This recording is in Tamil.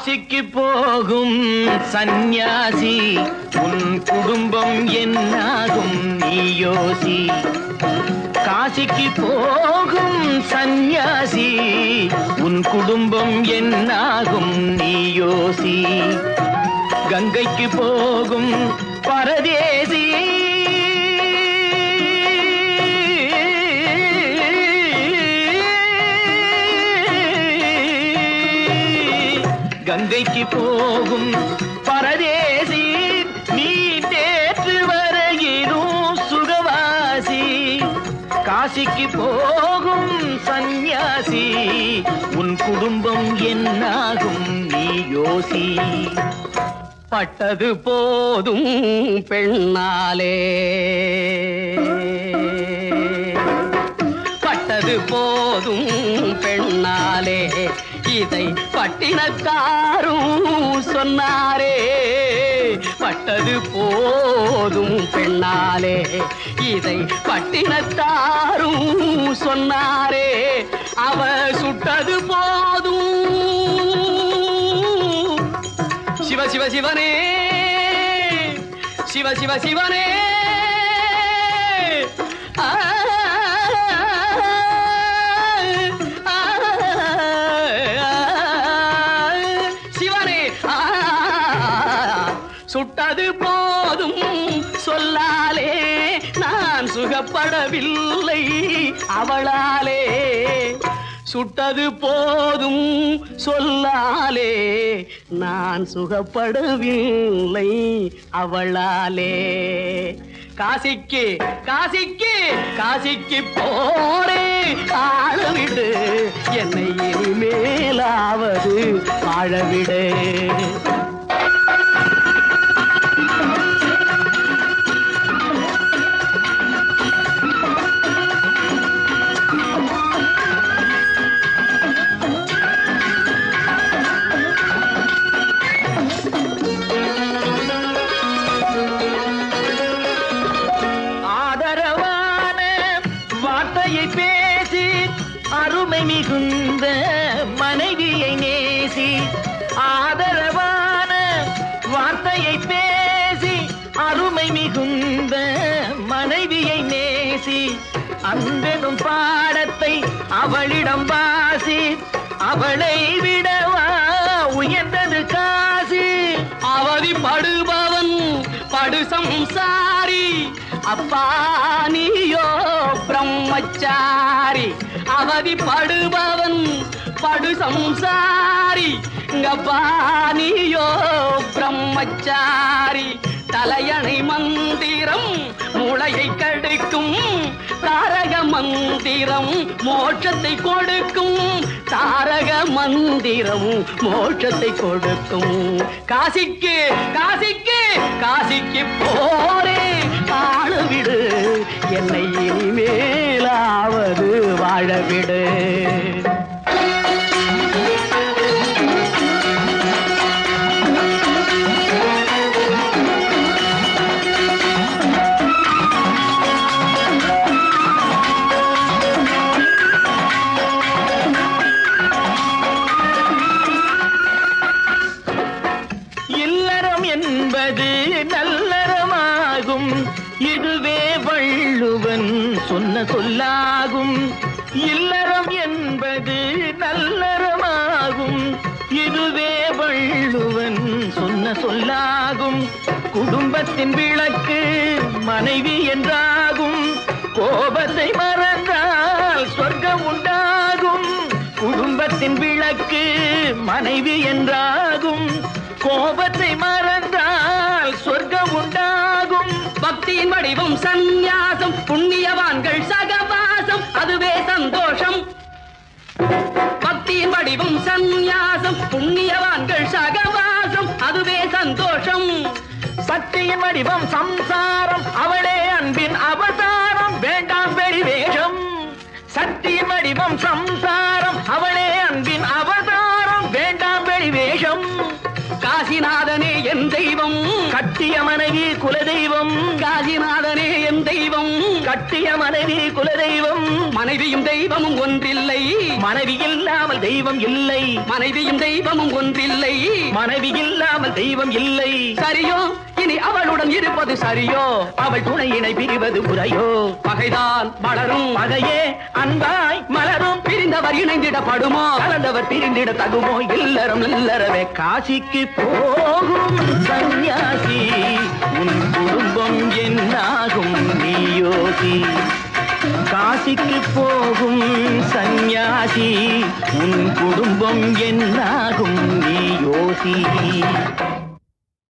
காசிக்கு போகும் சந்நியாசி உன் குடும்பம் என்னாகும் நீ யோசி காசிக்கு போகும் சந்நியாசி உன் குடும்பம் என்னாகும் நீ யோசி கங்கைக்கு போகும் பரதேசி கங்கைக்கு போகும் பரதேசி நீ நேற்று வரையிலும் சுகவாசி காசிக்கு போகும் சந்நியாசி உன் குடும்பம் என்னாகும் நீ யோசி பட்டது போதும் பெண்ணாலே பட்டது போதும் பெண்ணாலே இதை பட்டினக்காரும் சொன்னாரே பட்டது போதும் பெண்ணாலே இதை பட்டினத்தாரும் சொன்னாரே அவ சுட்டது போதும் சிவ சிவ சிவனே சிவ சிவ சிவனே ஆ, ஆ, சிவனே ஆ, சுட்டது போதும் சொல்லாலே நான் சுகப்படவில்லை அவளாலே சுட்டது போதும் சொல்லாலே நான் சுகப்படவில்லை அவளாலே காசிக்கு காசிக்கு காசிக்கு போரே ஆழவிடு என்னை இனிமேலாவது வாழவிடு ஆதரவான வார்த்தையை பேசி அருமை மிகுந்த மனைவியை நேசி ஆதரவான வார்த்தையை பேசி அருமை மிகுந்த மனைவியை நேசி அன்பெனும் பாடத்தை அவளிடம் வாசி அவளை விடவா உயர்ந்தது காசி அவதிப்படுபவன் படு சம்சாரி அப்பா நீயோ பிரம்மச்சாரி அவதிப்படுபவன் படு சம்சாரி அப்பா நீயோ பிரம்மச்சாரி தலையணை மந்திரம் மூளையை கடுக்கும் தாரக மந்திரம் மோட்சத்தை கொடுக்கும் தாரக மந்திரம் மோட்சத்தை கொடுக்கும் காசிக்கு காசிக்கு காசிக்கு போரே ஆளவிடு என்னை இனிமேலாவது வாழவிடு இல்லறம் என்பது நல்லறமாகும் இதுவே வள்ளுவன் சொன்ன சொல்லாகும் இல்லறம் என்பது நல்லறமாகும் இதுவே வள்ளுவன் சொன்ன சொல்லாகும் குடும்பத்தின் விளக்கு மனைவி என்றாகும் கோபத்தை மறந்தால் சொர்க்கம் உண்டாகும் குடும்பத்தின் விளக்கு மனைவி என்றாகும் கோபத்தை மறந்தால் சொர்க்கம் உண்டாகும் பக்தியின் வடிவம் சந்நியாசம் புண்ணியவான்கள் சகவாசம் அதுவே சந்தோஷம் பக்தியின் வடிவம் சந்நியாசம் புண்ணியவான்கள் சகவாசம் அதுவே சந்தோஷம் சக்தியின் வடிவம் சம்சாரம் அவளே அன்பின் அவதாரம் வேண்டாம் வெளிவேஷம் சக்தியின் வடிவம் சம்சாரம் அவளே அன்பின் அவதாரம் வேண்டாம் வெளிவேஷம் காசிநாதனே என் தெய்வம் கட்டிய மனைவி குலதெய்வம் காசிநாதனே என் தெய்வம் தெய்வம் கட்டிய மனைவி குலதெய்வம் மனைவியும் தெய்வமும் ஒன்றில்லை மனைவி இல்லாமல் தெய்வம் இல்லை மனைவியும் தெய்வமும் ஒன்றில்லை மனைவி இல்லாமல் தெய்வம் இல்லை சரியோ இனி அவளுடன் இருப்பது சரியோ அவள் துணையினை பிரிவது முறையோ பகைதான் வளரும் பகையே அன்பாய் மலரும் பிரிந்தவர் இணைந்திடப்படுமோ கலந்தவர் பிரிந்திட தகுமோ இல்லறம் இல்லறவே காசிக்கு போகும் சந்நியாசி உன் குடும்பம் என்னாகும் நீயோசி காசிக்கு போகும் சந்நியாசி உன் குடும்பம் என்னாகும் நீ யோசி